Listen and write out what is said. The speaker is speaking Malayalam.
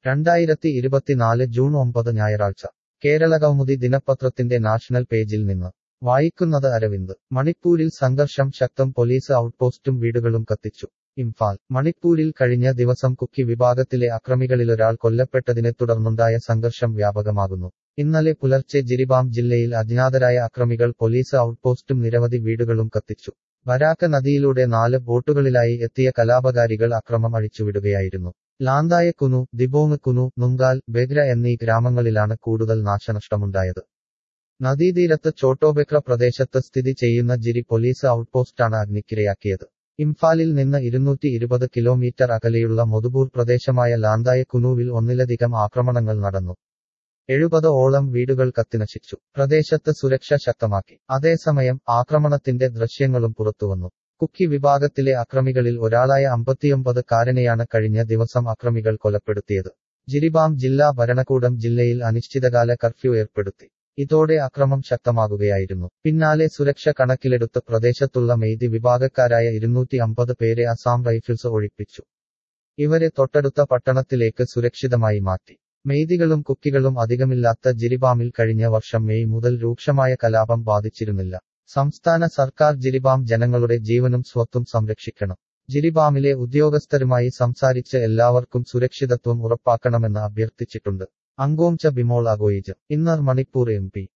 രണ്ടായിരത്തി ഇരുപത്തിനാല് ജൂൺ ഒമ്പത് ഞായറാഴ്ച കേരളകൗമുദി ദിനപത്രത്തിന്റെ നാഷണൽ പേജിൽ നിന്ന് വായിക്കുന്നത് അരവിന്ദ് മണിപ്പൂരിൽ സംഘർഷം ശക്തം പോലീസ് ഔട്ട്പോസ്റ്റും വീടുകളും കത്തിച്ചു ഇംഫാൽ മണിപ്പൂരിൽ കഴിഞ്ഞ ദിവസം കുക്കി വിഭാഗത്തിലെ അക്രമികളിലൊരാൾ കൊല്ലപ്പെട്ടതിനെ തുടർന്നുണ്ടായ സംഘർഷം വ്യാപകമാകുന്നു ഇന്നലെ പുലർച്ചെ ജിരിബാം ജില്ലയിൽ അജ്ഞാതരായ അക്രമികൾ പോലീസ് ഔട്ട്പോസ്റ്റും നിരവധി വീടുകളും കത്തിച്ചു ബരാക്ക നദിയിലൂടെ നാല് ബോട്ടുകളിലായി എത്തിയ കലാപകാരികൾ അക്രമം അഴിച്ചുവിടുകയായിരുന്നു ലാന്തായ കുനു ദിബോങ് കുനു നുങ്കാൽ ബെഗ്ര എന്നീ ഗ്രാമങ്ങളിലാണ് കൂടുതൽ നാശനഷ്ടമുണ്ടായത് നദീതീരത്ത് ചോട്ടോബെക്ര പ്രദേശത്ത് സ്ഥിതി ചെയ്യുന്ന ജിരി പോലീസ് ഔട്ട്പോസ്റ്റാണ് അഗ്നിക്കിരയാക്കിയത് ഇംഫാലിൽ നിന്ന് ഇരുന്നൂറ്റി ഇരുപത് കിലോമീറ്റർ അകലെയുള്ള മൊതുബൂർ പ്രദേശമായ ലാന്തായ കുനുവിൽ ഒന്നിലധികം ആക്രമണങ്ങൾ നടന്നു എഴുപത് ഓളം വീടുകൾ കത്തിനശിച്ചു പ്രദേശത്ത് സുരക്ഷ ശക്തമാക്കി അതേസമയം ആക്രമണത്തിന്റെ ദൃശ്യങ്ങളും പുറത്തുവന്നു കുക്കി വിഭാഗത്തിലെ അക്രമികളിൽ ഒരാളായ അമ്പത്തിയൊമ്പത് കാരനെയാണ് കഴിഞ്ഞ ദിവസം അക്രമികൾ കൊലപ്പെടുത്തിയത് ജിരിബാം ജില്ലാ ഭരണകൂടം ജില്ലയിൽ അനിശ്ചിതകാല കർഫ്യൂ ഏർപ്പെടുത്തി ഇതോടെ അക്രമം ശക്തമാകുകയായിരുന്നു പിന്നാലെ സുരക്ഷ കണക്കിലെടുത്ത് പ്രദേശത്തുള്ള മെയ്തി വിഭാഗക്കാരായ ഇരുന്നൂറ്റി അമ്പത് പേരെ അസാം റൈഫിൾസ് ഒഴിപ്പിച്ചു ഇവരെ തൊട്ടടുത്ത പട്ടണത്തിലേക്ക് സുരക്ഷിതമായി മാറ്റി മെയ്തികളും കുക്കികളും അധികമില്ലാത്ത ജിരിബാമിൽ കഴിഞ്ഞ വർഷം മെയ് മുതൽ രൂക്ഷമായ കലാപം ബാധിച്ചിരുന്നില്ല സംസ്ഥാന സർക്കാർ ജിരിബാം ജനങ്ങളുടെ ജീവനും സ്വത്തും സംരക്ഷിക്കണം ജിരിബാമിലെ ഉദ്യോഗസ്ഥരുമായി സംസാരിച്ച് എല്ലാവർക്കും സുരക്ഷിതത്വം ഉറപ്പാക്കണമെന്ന് അഭ്യർത്ഥിച്ചിട്ടുണ്ട് Angomcha Bimol Akoijam inner Manipur M P